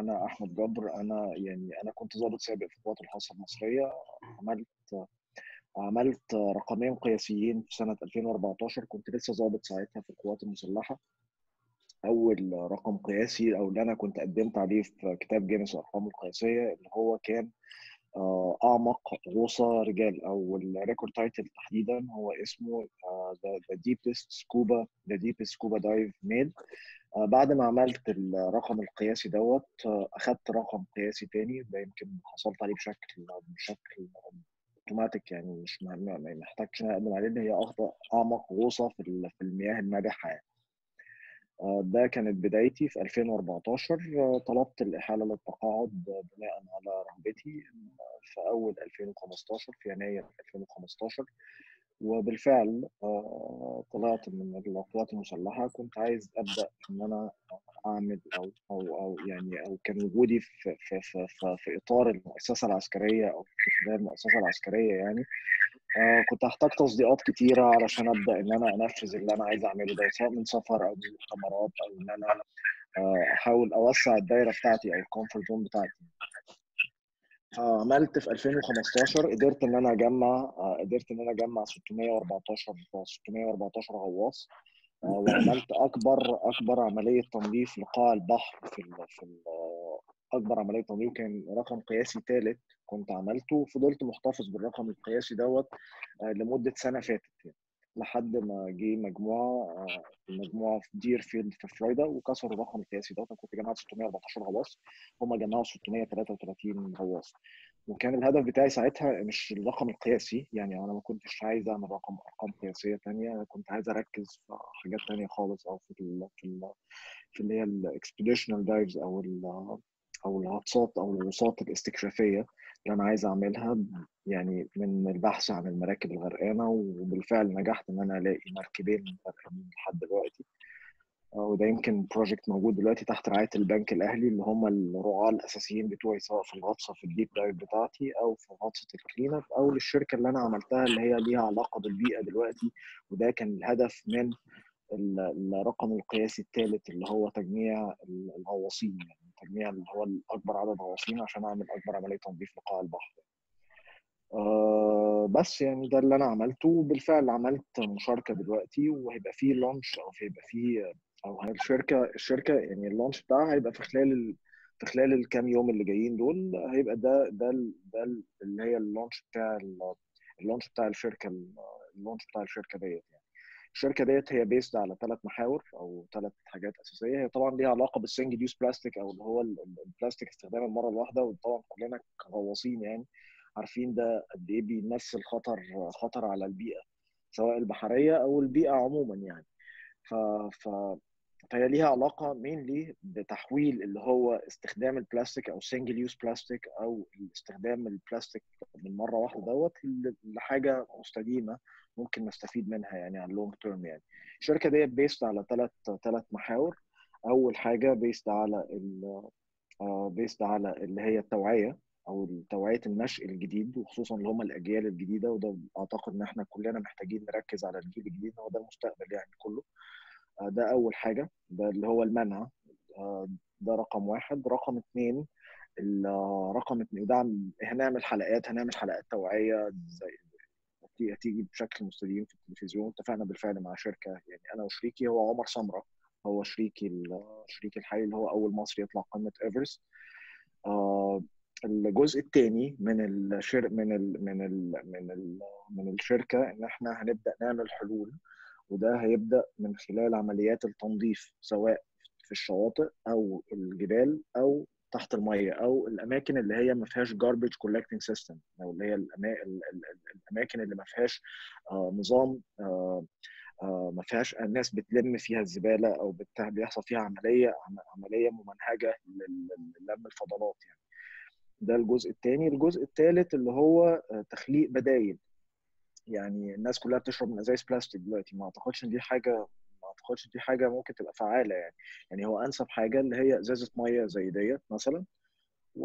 انا احمد جبر انا يعني انا كنت ضابط سابق في القوات الخاصه المصريه عملت عملت رقمين قياسيين في سنه 2014 كنت لسه ضابط ساعتها في القوات المسلحه اول رقم قياسي او اللي انا كنت قدمت عليه في كتاب جينيس الارقام القياسيه اللي هو كان آه، اعمق غوصه رجال او الريكورد تايتل تحديدا هو اسمه ذا ديبست سكوبا ذا ديبست سكوبا دايف ميد بعد ما عملت الرقم القياسي دوت آه، اخدت رقم قياسي تاني ده يمكن حصلت عليه بشكل بشكل اوتوماتيك يعني مش ما محتاجش اقدم عليه اللي هي اعمق غوصه في المياه المالحه يعني. آه، ده كانت بدايتي في 2014 آه، طلبت الإحالة للتقاعد بناء على رغبتي في أول 2015 في يناير 2015 وبالفعل آه، طلعت من القوات المسلحة كنت عايز أبدأ إن أنا أعمل أو أو أو يعني أو كان وجودي في في في, في, في إطار المؤسسة العسكرية أو في خلال المؤسسة العسكرية يعني آه كنت هحتاج تصديقات كتيرة علشان أبدأ إن أنا أنفذ اللي أنا عايز أعمله ده سواء من سفر أو من مؤتمرات أو إن أنا آه أحاول أوسع الدايرة بتاعتي أو الكومفورت زون بتاعتي. عملت في 2015 قدرت ان انا اجمع قدرت ان انا اجمع 614 614 غواص وعملت اكبر اكبر عمليه تنظيف لقاع البحر في ال في ال اكبر عمليه تنظيف كان رقم قياسي ثالث كنت عملته وفضلت محتفظ بالرقم القياسي دوت لمده سنه فاتت يعني. لحد ما جه مجموعه مجموعه في دير فيلد في فلوريدا وكسروا الرقم القياسي دوت انا كنت جمعت 614 غواص هم جمعوا 633 غواص وكان الهدف بتاعي ساعتها مش الرقم القياسي يعني انا ما كنتش عايز اعمل رقم ارقام قياسيه ثانيه انا كنت عايز اركز في حاجات ثانيه خالص او في ال في ال في اللي هي الاكسبيديشنال دايفز او ال او الغطسات او الغوصات الاستكشافيه اللي انا عايز اعملها يعني من البحث عن المراكب الغرقانه وبالفعل نجحت ان انا الاقي مركبين غرقانين لحد دلوقتي وده يمكن بروجكت موجود دلوقتي تحت رعايه البنك الاهلي اللي هم الرعاه الاساسيين بتوعي سواء في الغطسه في الديب دايف بتاعتي او في غطسه الكلين اب او للشركه اللي انا عملتها اللي هي ليها علاقه بالبيئه دلوقتي وده كان الهدف من الرقم القياسي الثالث اللي هو تجميع الغواصين يعني تجميع اللي هو اكبر عدد غواصين عشان اعمل اكبر عمليه تنظيف لقاع البحر أه بس يعني ده اللي انا عملته وبالفعل عملت مشاركه دلوقتي وهيبقى فيه لانش او هيبقى فيه او الشركه الشركه يعني اللانش بتاعها هيبقى في خلال ال... في خلال الكام يوم اللي جايين دول هيبقى ده ده ده اللي هي اللانش بتاع اللانش بتاع الشركه اللانش بتاع الشركه ديت يعني الشركه ديت هي بيسد على ثلاث محاور او ثلاث حاجات اساسيه هي طبعا ليها علاقه بالسنجل يوز بلاستيك او اللي هو البلاستيك استخدام المره الواحده وطبعا كلنا كغواصين يعني عارفين ده قد ايه بيمثل خطر خطر على البيئه سواء البحريه او البيئه عموما يعني ف, ف فهي ليها علاقه مينلي بتحويل اللي هو استخدام البلاستيك او سنجل يوز بلاستيك او استخدام البلاستيك من مره واحده دوت لحاجه مستديمه ممكن نستفيد منها يعني على اللونج تيرم يعني الشركه ديت بيست على ثلاث ثلاث محاور اول حاجه بيست على ال بيست على اللي هي التوعيه او توعيه النشء الجديد وخصوصا اللي هم الاجيال الجديده وده اعتقد ان احنا كلنا محتاجين نركز على الجيل الجديد هو ده المستقبل يعني كله ده اول حاجه ده اللي هو المنع ده رقم واحد رقم اثنين رقم اثنين ده هنعمل حلقات هنعمل حلقات توعيه زي هتيجي بشكل مستديم في التلفزيون اتفقنا بالفعل مع شركه يعني انا وشريكي هو عمر سمره هو شريكي شريكي الحقيقي اللي هو اول مصري يطلع قمه ايفرست آه الجزء الثاني من الشر من ال من ال من ال من الشركه ان احنا هنبدا نعمل حلول وده هيبدا من خلال عمليات التنظيف سواء في الشواطئ او الجبال او تحت الميه او الاماكن اللي هي ما فيهاش جاربج كولكتنج سيستم او اللي هي الاماكن اللي ما فيهاش نظام ما فيهاش الناس بتلم فيها الزباله او بيحصل فيها عمليه عمليه ممنهجه للم الفضلات يعني ده الجزء الثاني الجزء الثالث اللي هو تخليق بدايل يعني الناس كلها بتشرب من ازايز بلاستيك دلوقتي ما اعتقدش ان دي حاجه ما اعتقدش دي حاجه ممكن تبقى فعاله يعني يعني هو انسب حاجه اللي هي ازازه ميه زي ديت مثلا و...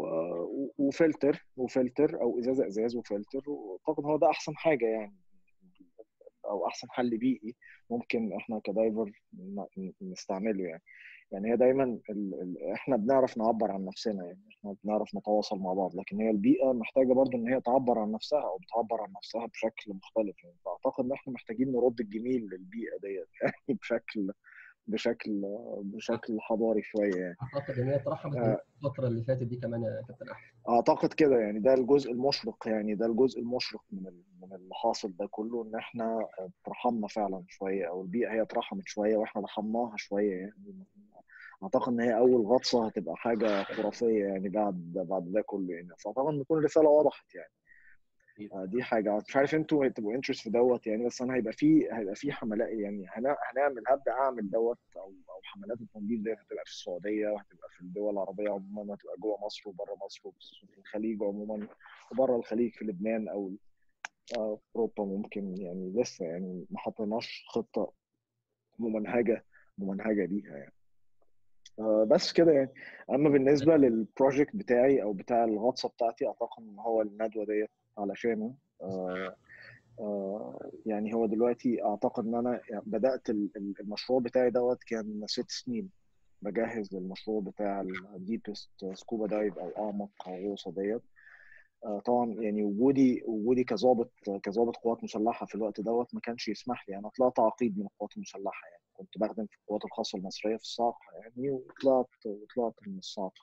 وفلتر وفلتر او ازازه ازاز وفلتر واعتقد هو ده احسن حاجه يعني او احسن حل بيئي ممكن احنا كدايفر نستعمله يعني يعني هي دايما ال... ال... احنا بنعرف نعبر عن نفسنا يعني احنا بنعرف نتواصل مع بعض لكن هي البيئه محتاجه برضو ان هي تعبر عن نفسها او بتعبر عن نفسها بشكل مختلف يعني فاعتقد ان احنا محتاجين نرد الجميل للبيئه ديت يعني بشكل بشكل بشكل حضاري شويه يعني اعتقد ان هي اترحمت آه الفتره اللي فاتت دي كمان يا كابتن احمد اعتقد كده يعني ده الجزء المشرق يعني ده الجزء المشرق من من اللي حاصل ده كله ان احنا اترحمنا فعلا شويه او البيئه هي اترحمت شويه واحنا رحمناها شويه يعني اعتقد ان هي اول غطسه هتبقى حاجه خرافيه يعني بعد بعد ده كله يعني فاعتقد ان تكون الرساله وضحت يعني آه، دي حاجه مش عارف انتوا هتبقوا انترست في دوت يعني بس انا هيبقى في هيبقى في حملات يعني هنعمل هبدا اعمل دوت او او حملات التنظيف ديت هتبقى في السعوديه وهتبقى في الدول العربيه عموما وهتبقى جوه مصر وبره مصر وفي الخليج عموما وبره الخليج في لبنان او آه، في اوروبا ممكن يعني لسه يعني ما حطيناش خطه ممنهجه ممنهجه ليها يعني آه، بس كده يعني اما بالنسبه للبروجكت بتاعي او بتاع الغطسه بتاعتي اعتقد ان هو الندوه ديت علشانه آه، آه، يعني هو دلوقتي اعتقد ان انا بدات المشروع بتاعي دوت كان ست سنين بجهز للمشروع بتاع الديبست سكوبا دايف او اعمق غوصه ديت طبعا يعني وجودي وجودي كظابط كظابط قوات مسلحه في الوقت دوت ما كانش يسمح لي انا طلعت عقيد من القوات المسلحه يعني كنت بخدم في القوات الخاصه المصريه في الصاعقه يعني وطلعت وطلعت من الصاعقه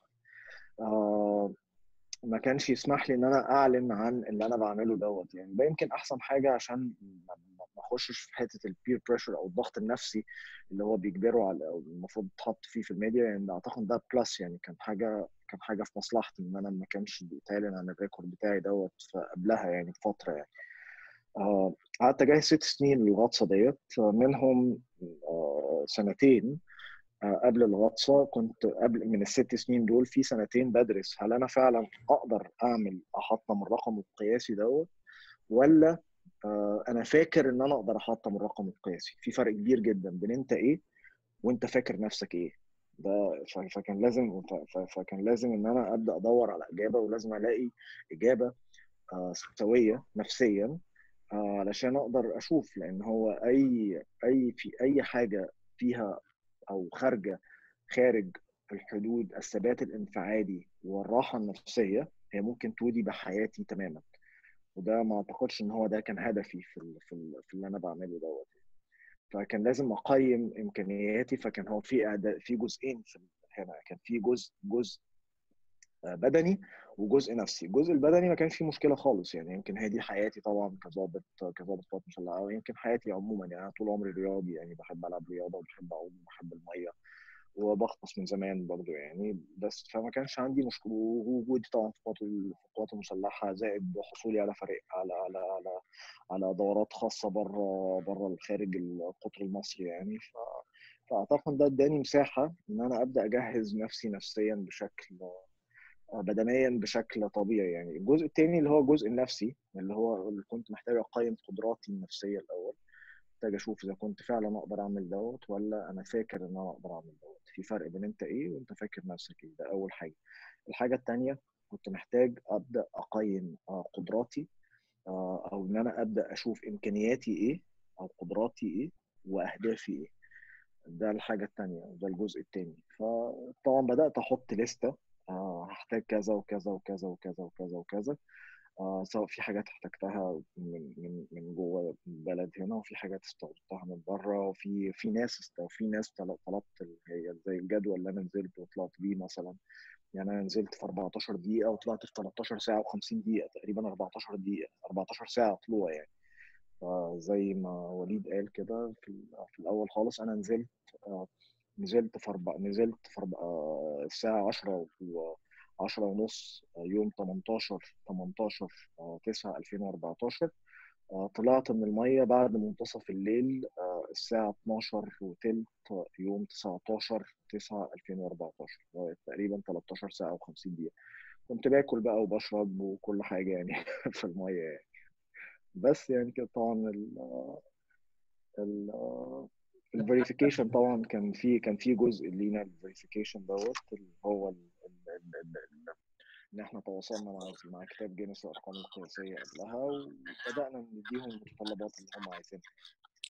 آه ما كانش يسمح لي ان انا اعلن عن اللي انا بعمله دوت يعني ده يمكن احسن حاجه عشان ما اخشش في حته البير بريشر او الضغط النفسي اللي هو بيجبره على او المفروض يتحط فيه في الميديا يعني اعتقد ده بلس يعني كان حاجه كان حاجه في مصلحتي ان انا ما كانش بيتعلن عن الريكورد بتاعي دوت قبلها يعني بفتره يعني آه، قعدت اجهز ست سنين للغطسه ديت منهم آه، سنتين آه، قبل الغطسه كنت قبل من الست سنين دول في سنتين بدرس هل انا فعلا اقدر اعمل احطم الرقم القياسي دوت ولا انا فاكر ان انا اقدر احطم الرقم القياسي في فرق كبير جدا بين انت ايه وانت فاكر نفسك ايه ده فكان لازم فكان لازم ان انا ابدا ادور على اجابه ولازم الاقي اجابه سويه نفسيا علشان اقدر اشوف لان هو اي اي في اي حاجه فيها او خارجه خارج الحدود الثبات الانفعالي والراحه النفسيه هي ممكن تودي بحياتي تماما وده ما اعتقدش ان هو ده كان هدفي في ال في, ال في اللي انا بعمله دوت فكان لازم اقيم امكانياتي فكان هو في اعداد في جزئين في هنا كان في جزء جزء بدني وجزء نفسي الجزء البدني ما كانش فيه مشكله خالص يعني يمكن هي دي حياتي طبعا كظابط كظابط قوات مسلحه او يمكن حياتي عموما يعني انا طول عمري رياضي يعني بحب العب رياضه وبحب اعوم وبحب الميه وبغطس من زمان برضو يعني بس فما كانش عندي مشكله وجودي طبعا في القوات المسلحه زائد حصولي على فريق على على على على دورات خاصه بره بره الخارج القطر المصري يعني ف فاعتقد ده اداني مساحه ان انا ابدا اجهز نفسي نفسيا بشكل بدنيا بشكل طبيعي يعني الجزء الثاني اللي هو الجزء النفسي اللي هو اللي كنت محتاج اقيم قدراتي النفسيه الاول محتاج اشوف اذا كنت فعلا اقدر اعمل دوت ولا انا فاكر ان انا اقدر اعمل دوت في فرق بين انت ايه وانت فاكر نفسك ايه ده اول حاجه الحاجه الثانيه كنت محتاج ابدا اقيم آه، قدراتي آه، او ان انا ابدا اشوف امكانياتي ايه او قدراتي ايه واهدافي ايه ده الحاجه الثانيه ده الجزء الثاني فطبعا بدات احط لسته آه هحتاج كذا وكذا وكذا وكذا وكذا وكذا آه سواء في حاجات احتجتها من من من جوه البلد هنا وفي حاجات استوردتها من بره وفي في ناس وفي ناس طلبت هي زي الجدول اللي انا نزلت وطلعت بيه مثلا يعني انا نزلت في 14 دقيقه وطلعت في 13 ساعه و50 دقيقه تقريبا 14 دقيقه 14 ساعه طلوع يعني فزي ما وليد قال كده في, في الاول خالص انا نزلت آه نزلت في أربع نزلت في أربع الساعة 10 و 10 ونص يوم 18 18 9 2014 طلعت من المية بعد منتصف الليل آه، الساعة 12 وتلت يوم 19 9 2014 تقريبا 13 ساعة و50 دقيقة كنت باكل بقى وبشرب وكل حاجة يعني في المية يعني بس يعني كده طبعا ال ال الفيريفيكيشن طبعا كان في كان في جزء لينا الفيريفيكيشن دوت اللي هو ان احنا تواصلنا مع مع كتاب جينيس الارقام القياسيه قبلها وبدانا نديهم المتطلبات اللي هم عايزينها